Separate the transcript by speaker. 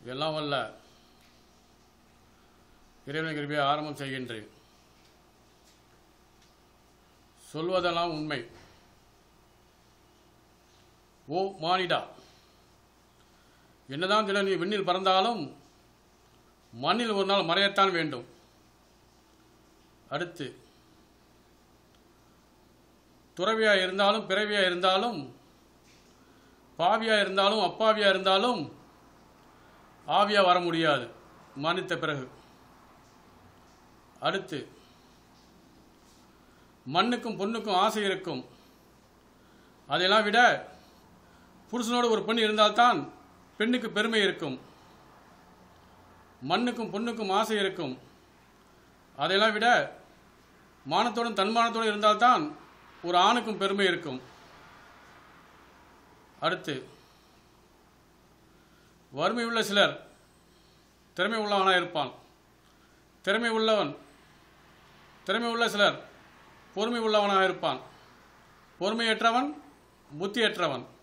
Speaker 1: எல்லாம் வல்ல இறைவன் கிருபையை ஆரம்பம் செய்கின்றேன் சொல்வதெல்லாம் உண்மை ஓ மானிடா என்னதான் தினம் நீ விண்ணில் பறந்தாலும் மண்ணில் ஒரு நாள் மறையத்தான் வேண்டும் அடுத்து துறவியா இருந்தாலும் பிறவியா இருந்தாலும் பாவியா இருந்தாலும் அப்பாவியா இருந்தாலும் ஆவியா வர முடியாது மன்னித்த பிறகு அடுத்து மண்ணுக்கும் பொண்ணுக்கும் ஆசை இருக்கும் அதையெல்லாம் விட புருஷனோடு ஒரு பெண் இருந்தால்தான் பெண்ணுக்கு பெருமை இருக்கும் மண்ணுக்கும் பொண்ணுக்கும் ஆசை இருக்கும் அதையெல்லாம் விட மானத்தோடும் தன்மானத்தோடும் இருந்தால்தான் ஒரு ஆணுக்கும் பெருமை இருக்கும் அடுத்து வறுமை உள்ள சிலர் திறமை உள்ளவனாக இருப்பான் திறமை உள்ளவன் திறமை உள்ள சிலர் பொறுமை உள்ளவனாக இருப்பான் பொறுமையற்றவன் புத்தியற்றவன்